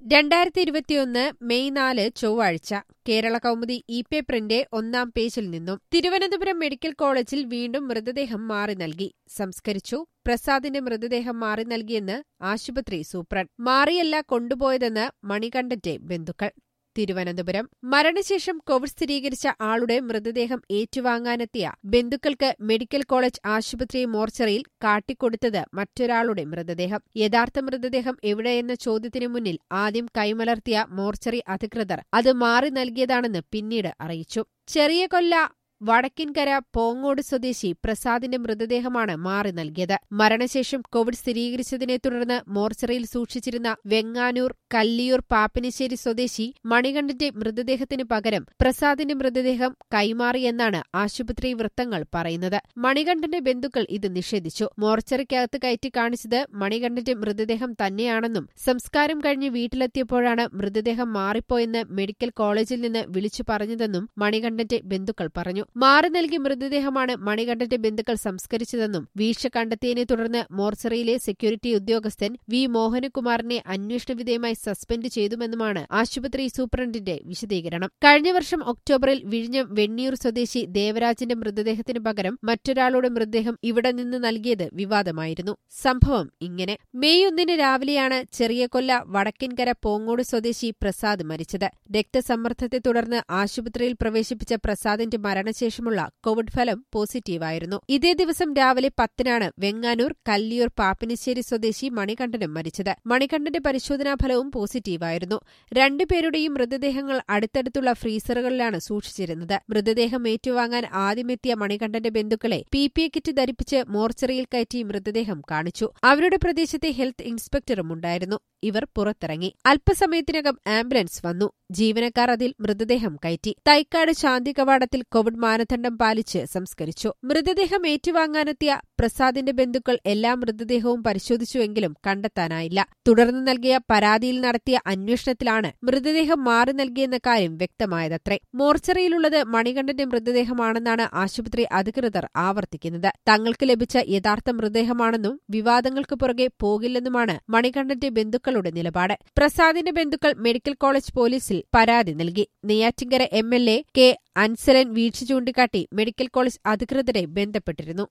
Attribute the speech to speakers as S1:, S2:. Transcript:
S1: രണ്ടായിരത്തി ഇരുപത്തിയൊന്ന് മെയ് നാല് ചൊവ്വാഴ്ച കേരള കൗമുദി ഇ പേപ്പറിന്റെ ഒന്നാം പേജിൽ നിന്നും തിരുവനന്തപുരം മെഡിക്കൽ കോളേജിൽ വീണ്ടും മൃതദേഹം മാറി നൽകി സംസ്കരിച്ചു പ്രസാദിന്റെ മൃതദേഹം മാറി നൽകിയെന്ന് ആശുപത്രി സൂപ്രണ്ട് മാറിയല്ല കൊണ്ടുപോയതെന്ന് മണികണ്ഠന്റെ ബന്ധുക്കൾ തിരുവനന്തപുരം മരണശേഷം കോവിഡ് സ്ഥിരീകരിച്ച ആളുടെ മൃതദേഹം ഏറ്റുവാങ്ങാനെത്തിയ ബന്ധുക്കൾക്ക് മെഡിക്കൽ കോളേജ് ആശുപത്രി മോർച്ചറിയിൽ കാട്ടിക്കൊടുത്തത് മറ്റൊരാളുടെ മൃതദേഹം യഥാർത്ഥ മൃതദേഹം എവിടെയെന്ന ചോദ്യത്തിനു മുന്നിൽ ആദ്യം കൈമലർത്തിയ മോർച്ചറി അധികൃതർ അത് മാറി നൽകിയതാണെന്ന് പിന്നീട് അറിയിച്ചു ചെറിയ കൊല്ല വടക്കിൻകര പോങ്ങോട് സ്വദേശി പ്രസാദിന്റെ മൃതദേഹമാണ് മാറി നൽകിയത് മരണശേഷം കോവിഡ് സ്ഥിരീകരിച്ചതിനെ തുടർന്ന് മോർച്ചറിയിൽ സൂക്ഷിച്ചിരുന്ന വെങ്ങാനൂർ കല്ലിയൂർ പാപ്പിനിശ്ശേരി സ്വദേശി മണികണ്ഠന്റെ മൃതദേഹത്തിന് പകരം പ്രസാദിന്റെ മൃതദേഹം കൈമാറിയെന്നാണ് ആശുപത്രി വൃത്തങ്ങൾ പറയുന്നത് മണികണ്ഠന്റെ ബന്ധുക്കൾ ഇത് നിഷേധിച്ചു മോർച്ചറിക്കകത്ത് കയറ്റി കാണിച്ചത് മണികണ്ഠന്റെ മൃതദേഹം തന്നെയാണെന്നും സംസ്കാരം കഴിഞ്ഞ് വീട്ടിലെത്തിയപ്പോഴാണ് മൃതദേഹം മാറിപ്പോയെന്ന് മെഡിക്കൽ കോളേജിൽ നിന്ന് വിളിച്ചു പറഞ്ഞതെന്നും മണികണ്ഠന്റെ ബന്ധുക്കൾ പറഞ്ഞു മാറി നൽകിയ മൃതദേഹമാണ് മണികണ്ഠന്റെ ബന്ധുക്കൾ സംസ്കരിച്ചതെന്നും വീഴ്ച കണ്ടെത്തിയതിനെ തുടർന്ന് മോർച്ചറിയിലെ സെക്യൂരിറ്റി ഉദ്യോഗസ്ഥൻ വി മോഹനകുമാറിനെ അന്വേഷണ വിധേയമായി സസ്പെൻഡ് ചെയ്തുമെന്നുമാണ് ആശുപത്രി സൂപ്രണ്ടിന്റെ വിശദീകരണം കഴിഞ്ഞ വർഷം ഒക്ടോബറിൽ വിഴിഞ്ഞം വെണ്ണിയൂർ സ്വദേശി ദേവരാജിന്റെ മൃതദേഹത്തിന് പകരം മറ്റൊരാളുടെ മൃതദേഹം ഇവിടെ നിന്ന് നൽകിയത് വിവാദമായിരുന്നു സംഭവം ഇങ്ങനെ മെയ് ഒന്നിന് രാവിലെയാണ് ചെറിയ കൊല്ല വടക്കിൻകര പോങ്ങോട് സ്വദേശി പ്രസാദ് മരിച്ചത് രക്തസമ്മർദ്ദത്തെ തുടർന്ന് ആശുപത്രിയിൽ പ്രവേശിപ്പിച്ച പ്രസാദിന്റെ മരണശേഷമുള്ള കോവിഡ് ഫലം പോസിറ്റീവായിരുന്നു ഇതേ ദിവസം രാവിലെ പത്തിനാണ് വെങ്ങാനൂർ കല്ലിയൂർ പാപ്പിനിശ്ശേരി സ്വദേശി മണികണ്ഠനും മരിച്ചത് മണികണ്ഠന്റെ പരിശോധനാ ഫലവും പോസിറ്റീവായിരുന്നു രണ്ടുപേരുടെയും മൃതദേഹങ്ങൾ അടുത്തടുത്തുള്ള ഫ്രീസറുകളിലാണ് സൂക്ഷിച്ചിരുന്നത് മൃതദേഹം ഏറ്റുവാങ്ങാൻ ആദ്യമെത്തിയ മണികണ്ഠന്റെ ബന്ധുക്കളെ പി പി എ കിറ്റ് ധരിപ്പിച്ച് മോർച്ചറിയിൽ കയറ്റി മൃതദേഹം കാണിച്ചു അവരുടെ പ്രദേശത്തെ ഹെൽത്ത് ഇൻസ്പെക്ടറും ഉണ്ടായിരുന്നു ഇവർ പുറത്തിറങ്ങി അല്പസമയത്തിനകം ആംബുലൻസ് വന്നു ജീവനക്കാർ അതിൽ മൃതദേഹം കയറ്റി തൈക്കാട് ശാന്തി കവാടത്തിൽ കോവിഡ് മാനദണ്ഡം പാലിച്ച് സംസ്കരിച്ചു മൃതദേഹം ഏറ്റുവാങ്ങാനെത്തിയ പ്രസാദിന്റെ ബന്ധുക്കൾ എല്ലാ മൃതദേഹവും പരിശോധിച്ചുവെങ്കിലും കണ്ടെത്താനായില്ല തുടർന്ന് നൽകിയ പരാതിയിൽ നടത്തിയ അന്വേഷണത്തിലാണ് മൃതദേഹം മാറി നൽകിയെന്ന കാര്യം വ്യക്തമായതത്രേ മോർച്ചറിയിലുള്ളത് മണികണ്ഠന്റെ മൃതദേഹമാണെന്നാണ് ആശുപത്രി അധികൃതർ ആവർത്തിക്കുന്നത് തങ്ങൾക്ക് ലഭിച്ച യഥാർത്ഥ മൃതദേഹമാണെന്നും വിവാദങ്ങൾക്ക് പുറകെ പോകില്ലെന്നുമാണ് മണികണ്ഠന്റെ ബന്ധുക്കളുടെ നിലപാട് പ്രസാദിന്റെ ബന്ധുക്കൾ മെഡിക്കൽ കോളേജ് പോലീസിൽ പരാതി നൽകി Neyyattinkara M L A K Ansalan വീഴ്ച ചൂണ്ടിക്കാട്ടി മെഡിക്കൽ കോളേജ് അധികൃതരെ ബന്ധപ്പെട്ടിരുന്നു